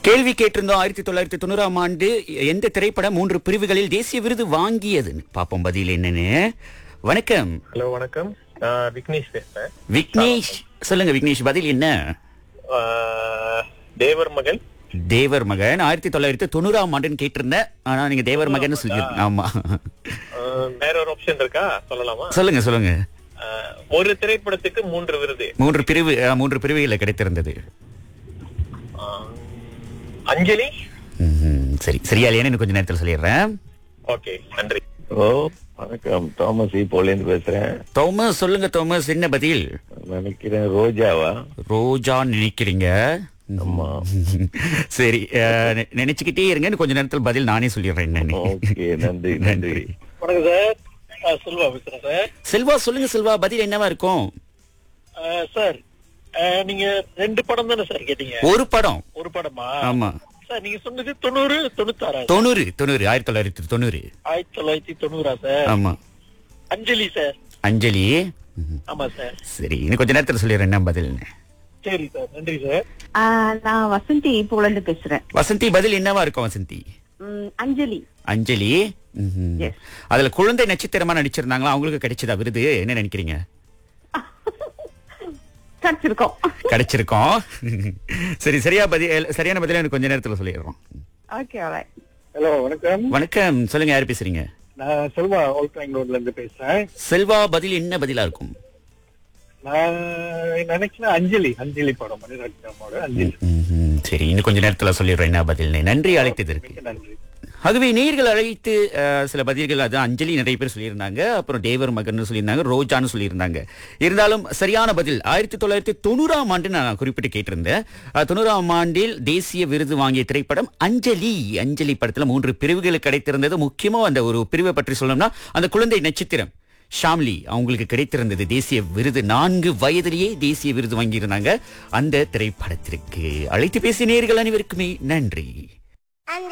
கேள்வி கேட்டிருந்தோம் ஆயிரத்தி தொள்ளாயிரத்தி தொண்ணூறாம் ஆண்டு எந்த திரைப்படம் மூன்று பிரிவுகளில் தேசிய விருது வாங்கியதுன்னு பாப்போம் பதில் என்னன்னு வணக்கம் ஹலோ வணக்கம் நான் விக்னேஷ் பேசுறேன் விக்னேஷ் சொல்லுங்க விக்னேஷ் பதில் என்ன ஆஹ், தேவர் மகன் தேவர் மகன் ஆயிரத்தி தொள்ளாயிரத்தி தொண்ணூறாம் ஆண்டுன்னு கேட்டிருந்தேன் ஆனா நீங்க தேவர் மகன் சொல்லிருக்கீங்க ஆமா ஆஹ், வேற ஒரு ஆப்ஷன் இருக்கா சொல்லலாமா சொல்லுங்க சொல்லுங்க ஆஹ், ஒரு திரைப்படத்துக்கு மூன்று விருது மூன்று பிரிவு அஹ், மூன்று பிரிவுகளில் கிடைத்திருந்தது ஆஹ், அஞ்சலி ம்ஹும். சரி சரியா இல்லையான்னு இன்னும் கொஞ்ச நேரத்தில் சொல்லிடுறேன் ஓகே நன்றி ஓ வணக்கம் தாமஸ் போலேந்து பேசுறேன் தோமஸ் சொல்லுங்க தோமஸ் என்ன பதில் நினைக்கிறேன் ரோஜாவா ரோஜா நினைக்கிறீங்க ஆமா சரி அஹ், நெ- நினைச்சுக்கிட்டே இருங்க இன்னும் கொஞ்ச நேரத்தில் பதில் நானே சொல்லிடுறேன் என்னன்னு ஓகே நன்றி நன்றி வணக்கம் சார் ஆ, செல்வா பேசுறேன் சார் செல்வா சொல்லுங்க செல்வா பதில் என்னவா இருக்கும் ஆ, சார் ஆ, நீங்க ரெண்டு படம் தானே சார் கேட்டீங்க ஒரு படம் ஒரு படமா ஆமா சார் நீங்க சொன்னது தொண்ணூறு தொண்ணூத்தாறா தொண்ணூறு தொண்ணூறு ஆயிரத்தி தொள்ளாயிரத்தி தொண்ணூறு ஆயிரத்தி தொள்ளாயிரத்தி தொண்ணூறா சார் ஆமா அஞ்சலி சார் அஞ்சலி ம்ஹும். ஆமா சார் சரி இன்னும் கொஞ்ச நேரத்தில் சொல்லிடுறேன் என்ன பதில்னு சரி சார் நன்றி சார் ஆ, நான் வசந்தி போலந்து பேசுறேன் வசந்தி பதில் என்னவா இருக்கும் வசந்தி ம், அஞ்சலி அஞ்சலி ம்ஹும். Yes. அதுல குழந்தை நட்சத்திரமா நடிச்சிருந்தாங்களா அவங்களுக்கு கிடைச்சதா விருது என்ன நினைக்கிறீங்க கிடைச்சிருக்கோம் கிடைச்சிருக்கோம் சரி சரியா பதில் சரியான பதில எனக்கு கொஞ்ச நேரத்துல சொல்லிடுறோம் ஓகே alright. ஹலோ வணக்கம் வணக்கம் சொல்லுங்க யார் பேசுறீங்க நான் செல்வா ஓல்ட் பெங்களூர்ல இருந்து பேசுறேன் செல்வா பதில் என்ன பதிலா இருக்கும் நான் நினைக்கிறேன் அஞ்சலி அஞ்சலி படம் மணிரத்னமோட அஞ்சலி ம்ஹும். சரி இன்னும் கொஞ்ச நேரத்துல சொல்லிடுறேன் என்ன பதில்னு நன்றி அழைத்ததற்கு மிக்க நன்றி ஆகவே நேர்கள் அழைத்து அஹ், சில பதில்கள் அது அஞ்சலி நிறைய பேர் சொல்லியிருந்தாங்க அப்புறம் தேவர் மகன் சொல்லியிருந்தாங்க ரோஜான்னு சொல்லியிருந்தாங்க இருந்தாலும் சரியான பதில் ஆயிரத்தி தொள்ளாயிரத்தி தொண்ணூறாம் ஆண்டு நான் குறிப்பிட்டு கேட்டிருந்தேன் அஹ், தொண்ணூறாம் ஆண்டில் தேசிய விருது வாங்கிய திரைப்படம் அஞ்சலி அஞ்சலி படத்துல மூன்று பிரிவுகள் கிடைத்திருந்தது முக்கியமா அந்த ஒரு பிரிவை பற்றி சொல்லணும்னா அந்த குழந்தை நட்சத்திரம் ஷாம்லி அவங்களுக்கு கிடைத்திருந்தது தேசிய விருது நான்கு வயதிலேயே தேசிய விருது வாங்கியிருந்தாங்க அந்த திரைப்படத்திற்கு அழைத்து பேசிய நேர்கள் அனைவருக்குமே நன்றி